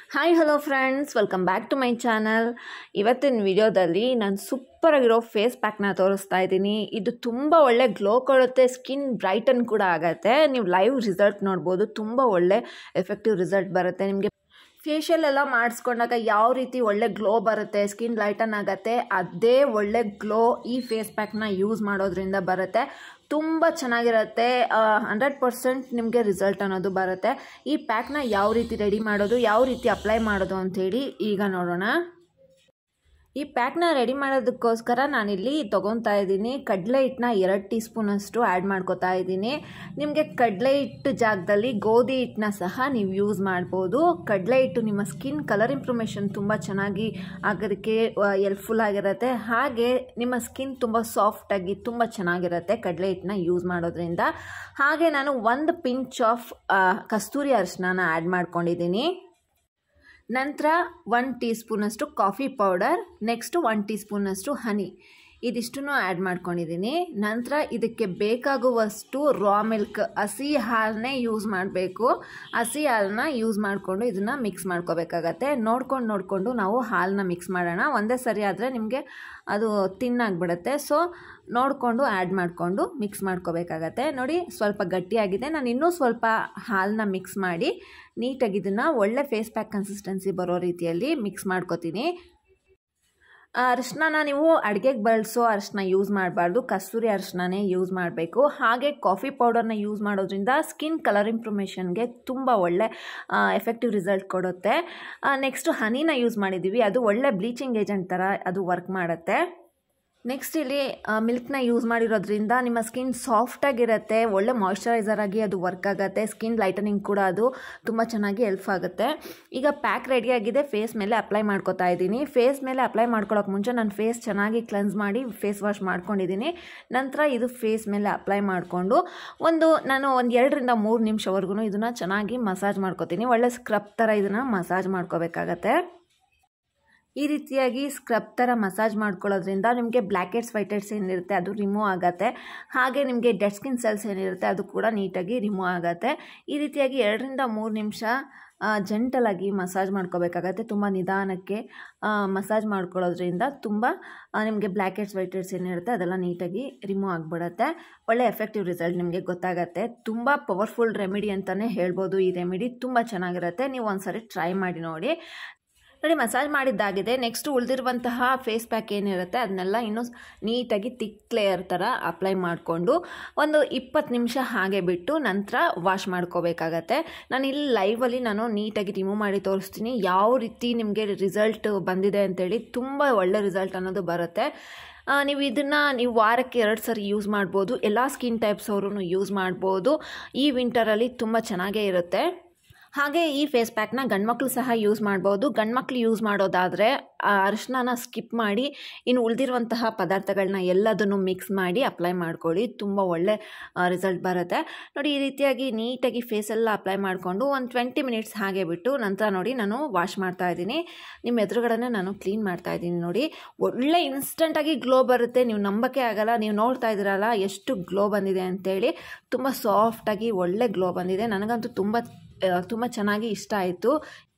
hi hello friends welcome back to my channel ಇವತ್ತಿನ ವಿಡಿಯೋದಲ್ಲಿ ನಾನು ಸೂಪರಾಗಿರೋ ಫೇಸ್ ಪ್ಯಾಕ್ನ ತೋರಿಸ್ತಾ ಇದ್ದೀನಿ ಇದು ತುಂಬ ಒಳ್ಳೆ ಗ್ಲೋ ಕೊಡುತ್ತೆ ಸ್ಕಿನ್ ಬ್ರೈಟನ್ ಕೂಡ ಆಗುತ್ತೆ ನೀವು ಲೈವ್ ರಿಸಲ್ಟ್ ನೋಡ್ಬೋದು ತುಂಬ ಒಳ್ಳೆ ಎಫೆಕ್ಟಿವ್ ರಿಸಲ್ಟ್ ಬರುತ್ತೆ ನಿಮಗೆ ಫೇಶಿಯಲ್ ಎಲ್ಲ ಮಾಡಿಸ್ಕೊಂಡಾಗ ಯಾವ ರೀತಿ ಒಳ್ಳೆ ಗ್ಲೋ ಬರುತ್ತೆ ಸ್ಕಿನ್ ಲೈಟನ್ ಆಗುತ್ತೆ ಅದೇ ಒಳ್ಳೆ ಗ್ಲೋ ಈ ಫೇಸ್ ಪ್ಯಾಕ್ನ ಯೂಸ್ ಮಾಡೋದ್ರಿಂದ ಬರುತ್ತೆ ತುಂಬ ಚೆನ್ನಾಗಿರುತ್ತೆ ಹಂಡ್ರೆಡ್ ಪರ್ಸೆಂಟ್ ನಿಮಗೆ ರಿಸಲ್ಟ್ ಅನ್ನೋದು ಬರುತ್ತೆ ಈ ಪ್ಯಾಕ್ನ ಯಾವ ರೀತಿ ರೆಡಿ ಮಾಡೋದು ಯಾವ ರೀತಿ ಅಪ್ಲೈ ಮಾಡೋದು ಅಂಥೇಳಿ ಈಗ ನೋಡೋಣ ಈ ಪ್ಯಾಕ್ನ ರೆಡಿ ಮಾಡೋದಕ್ಕೋಸ್ಕರ ನಾನಿಲ್ಲಿ ತೊಗೊತಾ ಇದ್ದೀನಿ ಕಡಲೆ ಹಿಟ್ಟನ್ನ ಎರಡು ಟೀ ಸ್ಪೂನಷ್ಟು ಆ್ಯಡ್ ಮಾಡ್ಕೋತಾ ಇದ್ದೀನಿ ನಿಮಗೆ ಕಡಲೆ ಹಿಟ್ಟು ಜಾಗದಲ್ಲಿ ಗೋಧಿ ಹಿಟ್ಟನ್ನ ಸಹ ನೀವು ಯೂಸ್ ಮಾಡ್ಬೋದು ಕಡಲೆ ಹಿಟ್ಟು ನಿಮ್ಮ ಸ್ಕಿನ್ ಕಲರ್ ಇಂಪ್ರೂಮೇಷನ್ ತುಂಬ ಚೆನ್ನಾಗಿ ಆಗೋದಕ್ಕೆ ಎಲ್ಪ್ಫುಲ್ ಆಗಿರುತ್ತೆ ಹಾಗೆ ನಿಮ್ಮ ಸ್ಕಿನ್ ತುಂಬ ಸಾಫ್ಟಾಗಿ ತುಂಬ ಚೆನ್ನಾಗಿರುತ್ತೆ ಕಡಲೆ ಹಿಟ್ಟನ್ನ ಯೂಸ್ ಮಾಡೋದ್ರಿಂದ ಹಾಗೆ ನಾನು ಒಂದು ಪಿಂಚ್ ಆಫ್ ಕಸ್ತೂರಿ ಅರಿಶಿನ ಆ್ಯಡ್ ಮಾಡ್ಕೊಂಡಿದ್ದೀನಿ ನಂತರ ಒನ್ ಟೀ ಸ್ಪೂನಷ್ಟು ಕಾಫಿ ಪೌಡರ್ ನೆಕ್ಸ್ಟು ಒನ್ ಟೀ ಸ್ಪೂನಷ್ಟು ಹನಿ ಇದಿಷ್ಟನ್ನು ಆ್ಯಡ್ ಮಾಡ್ಕೊಂಡಿದ್ದೀನಿ ನಂತರ ಇದಕ್ಕೆ ಬೇಕಾಗುವಷ್ಟು ರಾ ಮಿಲ್ಕ್ ಹಸಿ ಹಾಲನ್ನೇ ಯೂಸ್ ಮಾಡಬೇಕು ಹಸಿ ಹಾಲನ್ನ ಯೂಸ್ ಮಾಡಿಕೊಂಡು ಇದನ್ನು ಮಿಕ್ಸ್ ಮಾಡ್ಕೋಬೇಕಾಗತ್ತೆ ನೋಡ್ಕೊಂಡು ನೋಡಿಕೊಂಡು ನಾವು ಹಾಲನ್ನ ಮಿಕ್ಸ್ ಮಾಡೋಣ ಒಂದೇ ಸರಿ ಆದರೆ ನಿಮಗೆ ಅದು ತಿನ್ನಾಗ್ಬಿಡುತ್ತೆ ಸೊ ನೋಡಿಕೊಂಡು ಆ್ಯಡ್ ಮಾಡಿಕೊಂಡು ಮಿಕ್ಸ್ ಮಾಡ್ಕೋಬೇಕಾಗತ್ತೆ ನೋಡಿ ಸ್ವಲ್ಪ ಗಟ್ಟಿಯಾಗಿದೆ ನಾನು ಇನ್ನೂ ಸ್ವಲ್ಪ ಹಾಲನ್ನ ಮಿಕ್ಸ್ ಮಾಡಿ ನೀಟಾಗಿ ಇದನ್ನು ಒಳ್ಳೆ ಫೇಸ್ ಪ್ಯಾಕ್ ಕನ್ಸಿಸ್ಟೆನ್ಸಿ ಬರೋ ರೀತಿಯಲ್ಲಿ ಮಿಕ್ಸ್ ಮಾಡ್ಕೋತೀನಿ ಅರಿಶಿನ ನೀವು ಅಡುಗೆಗೆ ಬಳಸೋ ಅರಿಶಿನ ಯೂಸ್ ಮಾಡಬಾರ್ದು ಕಸ್ತೂರಿ ಅರಿಶಿನೇ ಯೂಸ್ ಮಾಡಬೇಕು ಹಾಗೆ ಕಾಫಿ ಪೌಡರ್ನ ಯೂಸ್ ಮಾಡೋದ್ರಿಂದ ಸ್ಕಿನ್ ಕಲರ್ ಇಂಪ್ರೂಮೇಷನ್ಗೆ ತುಂಬ ಒಳ್ಳೆ ಎಫೆಕ್ಟಿವ್ ರಿಸಲ್ಟ್ ಕೊಡುತ್ತೆ ನೆಕ್ಸ್ಟು ಹನಿನ ಯೂಸ್ ಮಾಡಿದ್ದೀವಿ ಅದು ಒಳ್ಳೆ ಬ್ಲೀಚಿಂಗ್ ಏಜೆಂಟ್ ಥರ ಅದು ವರ್ಕ್ ಮಾಡುತ್ತೆ ನೆಕ್ಸ್ಟ್ ಇಲ್ಲಿ ಮಿಲ್ಕ್ನ ಯೂಸ್ ಮಾಡಿರೋದ್ರಿಂದ ನಿಮ್ಮ ಸ್ಕಿನ್ ಸಾಫ್ಟಾಗಿರುತ್ತೆ ಒಳ್ಳೆ ಮಾಯ್ಶ್ಚರೈಸರ್ ಆಗಿ ಅದು ವರ್ಕ್ ಆಗುತ್ತೆ ಸ್ಕಿನ್ ಲೈಟನಿಂಗ್ ಕೂಡ ಅದು ತುಂಬ ಚೆನ್ನಾಗಿ ಹೆಲ್ಪ್ ಆಗುತ್ತೆ ಈಗ ಪ್ಯಾಕ್ ರೆಡಿಯಾಗಿದೆ ಫೇಸ್ ಮೇಲೆ ಅಪ್ಲೈ ಮಾಡ್ಕೋತಾ ಇದ್ದೀನಿ ಫೇಸ್ ಮೇಲೆ ಅಪ್ಲೈ ಮಾಡ್ಕೊಳ್ಳೋಕೆ ಮುಂಚೆ ನಾನು ಫೇಸ್ ಚೆನ್ನಾಗಿ ಕ್ಲೆನ್ಸ್ ಮಾಡಿ ಫೇಸ್ ವಾಶ್ ಮಾಡ್ಕೊಂಡಿದ್ದೀನಿ ನಂತರ ಇದು ಫೇಸ್ ಮೇಲೆ ಅಪ್ಲೈ ಮಾಡಿಕೊಂಡು ಒಂದು ನಾನು ಒಂದು ಎರಡರಿಂದ ಮೂರು ನಿಮಿಷವರೆಗೂ ಇದನ್ನು ಚೆನ್ನಾಗಿ ಮಸಾಜ್ ಮಾಡ್ಕೋತೀನಿ ಒಳ್ಳೆ ಸ್ಕ್ರಬ್ ಥರ ಇದನ್ನು ಮಸಾಜ್ ಮಾಡ್ಕೋಬೇಕಾಗತ್ತೆ ಈ ರೀತಿಯಾಗಿ ಸ್ಕ್ರಬ್ ಥರ ಮಸಾಜ್ ಮಾಡ್ಕೊಳ್ಳೋದ್ರಿಂದ ನಿಮಗೆ ಬ್ಲ್ಯಾಕ್ ಹೆಡ್ಸ್ ವೈಟ್ ಹೆಡ್ಸ್ ಏನಿರುತ್ತೆ ಅದು ರಿಮೂವ್ ಆಗುತ್ತೆ ಹಾಗೆ ನಿಮಗೆ ಡೆಡ್ ಸ್ಕಿನ್ ಸೆಲ್ಸ್ ಏನಿರುತ್ತೆ ಅದು ಕೂಡ ನೀಟಾಗಿ ರಿಮೂವ್ ಆಗುತ್ತೆ ಈ ರೀತಿಯಾಗಿ ಎರಡರಿಂದ ಮೂರು ನಿಮಿಷ ಜಂಟಲಾಗಿ ಮಸಾಜ್ ಮಾಡ್ಕೋಬೇಕಾಗತ್ತೆ ತುಂಬ ನಿಧಾನಕ್ಕೆ ಮಸಾಜ್ ಮಾಡ್ಕೊಳ್ಳೋದ್ರಿಂದ ತುಂಬ ನಿಮಗೆ ಬ್ಲ್ಯಾಕ್ ಹೆಡ್ಸ್ ವೈಟ್ ಹೆಡ್ಸ್ ಏನಿರುತ್ತೆ ಅದೆಲ್ಲ ನೀಟಾಗಿ ರಿಮೂವ್ ಆಗಿಬಿಡುತ್ತೆ ಒಳ್ಳೆ ಎಫೆಕ್ಟಿವ್ ರಿಸಲ್ಟ್ ನಿಮಗೆ ಗೊತ್ತಾಗತ್ತೆ ತುಂಬ ಪವರ್ಫುಲ್ ರೆಮಿಡಿ ಅಂತಲೇ ಹೇಳ್ಬೋದು ಈ ರೆಮಿಡಿ ತುಂಬ ಚೆನ್ನಾಗಿರುತ್ತೆ ನೀವು ಒಂದ್ಸರಿ ಟ್ರೈ ಮಾಡಿ ನೋಡಿ ನೋಡಿ ಮಸಾಜ್ ಮಾಡಿದ್ದಾಗಿದೆ ನೆಕ್ಸ್ಟ್ ಉಳಿದಿರುವಂತಹ ಫೇಸ್ ಪ್ಯಾಕ್ ಏನಿರುತ್ತೆ ಅದನ್ನೆಲ್ಲ ಇನ್ನೂ ನೀಟಾಗಿ ತಿಕ್ ಲೇಯರ್ ಥರ ಅಪ್ಲೈ ಮಾಡಿಕೊಂಡು ಒಂದು ಇಪ್ಪತ್ತು ನಿಮಿಷ ಹಾಗೆ ಬಿಟ್ಟು ನಂತರ ವಾಶ್ ಮಾಡ್ಕೋಬೇಕಾಗತ್ತೆ ನಾನು ಇಲ್ಲಿ ಲೈವಲ್ಲಿ ನಾನು ನೀಟಾಗಿ ರಿಮೂವ್ ಮಾಡಿ ತೋರಿಸ್ತೀನಿ ಯಾವ ರೀತಿ ನಿಮಗೆ ರಿಸಲ್ಟ್ ಬಂದಿದೆ ಅಂತೇಳಿ ತುಂಬ ಒಳ್ಳೆ ರಿಸಲ್ಟ್ ಅನ್ನೋದು ಬರುತ್ತೆ ನೀವು ಇದನ್ನು ನೀವು ವಾರಕ್ಕೆ ಎರಡು ಸರಿ ಯೂಸ್ ಮಾಡ್ಬೋದು ಎಲ್ಲ ಸ್ಕಿನ್ ಟೈಪ್ಸ್ ಅವರು ಯೂಸ್ ಮಾಡ್ಬೋದು ಈ ವಿಂಟರಲ್ಲಿ ತುಂಬ ಚೆನ್ನಾಗೇ ಇರುತ್ತೆ ಹಾಗೆ ಈ ಫೇಸ್ ಪ್ಯಾಕ್ನ ಗಂಡ್ಮಕ್ಳು ಸಹ ಯೂಸ್ ಮಾಡ್ಬೋದು ಗಂಡ್ಮಕ್ಳು ಯೂಸ್ ಮಾಡೋದಾದರೆ ಅರಿಶಿನ ಸ್ಕಿಪ್ ಮಾಡಿ ಇನ್ನು ಉಳಿದಿರುವಂತಹ ಪದಾರ್ಥಗಳನ್ನ ಎಲ್ಲದನ್ನು ಮಿಕ್ಸ್ ಮಾಡಿ ಅಪ್ಲೈ ಮಾಡ್ಕೊಳ್ಳಿ ತುಂಬ ಒಳ್ಳೆ ರಿಸಲ್ಟ್ ಬರುತ್ತೆ ನೋಡಿ ಈ ರೀತಿಯಾಗಿ ನೀಟಾಗಿ ಫೇಸೆಲ್ಲ ಅಪ್ಲೈ ಮಾಡಿಕೊಂಡು ಒಂದು ಟ್ವೆಂಟಿ ಮಿನಿಟ್ಸ್ ಹಾಗೆ ಬಿಟ್ಟು ನಂತರ ನೋಡಿ ನಾನು ವಾಶ್ ಮಾಡ್ತಾ ಇದ್ದೀನಿ ನಿಮ್ಮ ಎದುರುಗಡೆ ನಾನು ಕ್ಲೀನ್ ಮಾಡ್ತಾ ಇದ್ದೀನಿ ನೋಡಿ ಒಳ್ಳೆ ಇನ್ಸ್ಟಂಟಾಗಿ ಗ್ಲೋ ಬರುತ್ತೆ ನೀವು ನಂಬಕ್ಕೆ ಆಗಲ್ಲ ನೀವು ನೋಡ್ತಾ ಇದ್ದೀರಲ್ಲ ಎಷ್ಟು ಗ್ಲೋ ಬಂದಿದೆ ಅಂತೇಳಿ ತುಂಬ ಸಾಫ್ಟಾಗಿ ಒಳ್ಳೆ ಗ್ಲೋ ಬಂದಿದೆ ನನಗಂತೂ ತುಂಬ ತುಂಬ ಚೆನ್ನಾಗಿ ಇಷ್ಟ ಆಯಿತು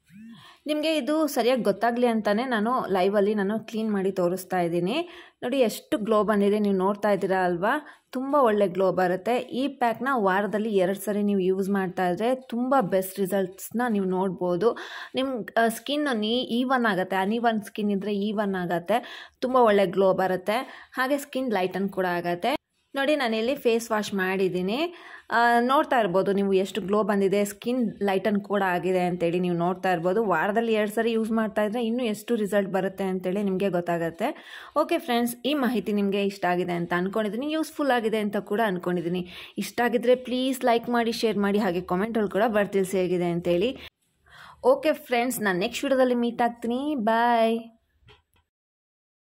ನಿಮಗೆ ಇದು ಸರಿಯಾಗಿ ಗೊತ್ತಾಗಲಿ ಅಂತಲೇ ನಾನು ಲೈವಲ್ಲಿ ನಾನು ಕ್ಲೀನ್ ಮಾಡಿ ತೋರಿಸ್ತಾ ಇದ್ದೀನಿ ನೋಡಿ ಎಷ್ಟು ಗ್ಲೋ ಬಂದಿದೆ ನೀವು ನೋಡ್ತಾ ಇದ್ದೀರಾ ಅಲ್ವಾ ತುಂಬ ಒಳ್ಳೆ ಗ್ಲೋ ಬರುತ್ತೆ ಈ ಪ್ಯಾಕ್ನ ವಾರದಲ್ಲಿ ಎರಡು ಸರಿ ನೀವು ಯೂಸ್ ಮಾಡ್ತಾ ಇದ್ದರೆ ತುಂಬ ಬೆಸ್ಟ್ ರಿಸಲ್ಟ್ಸ್ನ ನೀವು ನೋಡ್ಬೋದು ನಿಮ್ಮ ಸ್ಕಿನ್ ನೀ ಈವನ್ ಆಗುತ್ತೆ ಅನ್ಈವನ್ ಸ್ಕಿನ್ ಇದ್ದರೆ ಈವನ್ ಆಗುತ್ತೆ ತುಂಬ ಒಳ್ಳೆ ಗ್ಲೋ ಬರುತ್ತೆ ಹಾಗೆ ಸ್ಕಿನ್ ಲೈಟನ್ ಕೂಡ ಆಗುತ್ತೆ ನೋಡಿ ನಾನಿಲ್ಲಿ ಫೇಸ್ ವಾಶ್ ಮಾಡಿದ್ದೀನಿ ನೋಡ್ತಾ ಇರ್ಬೋದು ನೀವು ಎಷ್ಟು ಗ್ಲೋ ಬಂದಿದೆ ಸ್ಕಿನ್ ಲೈಟನ್ ಕೂಡ ಆಗಿದೆ ಅಂತೇಳಿ ನೀವು ನೋಡ್ತಾ ಇರ್ಬೋದು ವಾರದಲ್ಲಿ ಎರಡು ಸರಿ ಯೂಸ್ ಮಾಡ್ತಾ ಇದ್ದರೆ ಇನ್ನೂ ಎಷ್ಟು ರಿಸಲ್ಟ್ ಬರುತ್ತೆ ಅಂತೇಳಿ ನಿಮಗೆ ಗೊತ್ತಾಗುತ್ತೆ ಓಕೆ ಫ್ರೆಂಡ್ಸ್ ಈ ಮಾಹಿತಿ ನಿಮಗೆ ಇಷ್ಟ ಆಗಿದೆ ಅಂತ ಅಂದ್ಕೊಂಡಿದ್ದೀನಿ ಯೂಸ್ಫುಲ್ ಆಗಿದೆ ಅಂತ ಕೂಡ ಅಂದ್ಕೊಂಡಿದ್ದೀನಿ ಇಷ್ಟ ಆಗಿದ್ರೆ ಪ್ಲೀಸ್ ಲೈಕ್ ಮಾಡಿ ಶೇರ್ ಮಾಡಿ ಹಾಗೆ ಕಾಮೆಂಟಲ್ಲಿ ಕೂಡ ಬರ್ತಿಲ್ಸಿ ಹೇಗಿದೆ ಅಂತೇಳಿ ಓಕೆ ಫ್ರೆಂಡ್ಸ್ ನಾನು ನೆಕ್ಸ್ಟ್ ವಿಡಿಯೋದಲ್ಲಿ ಮೀಟ್ ಆಗ್ತೀನಿ ಬಾಯ್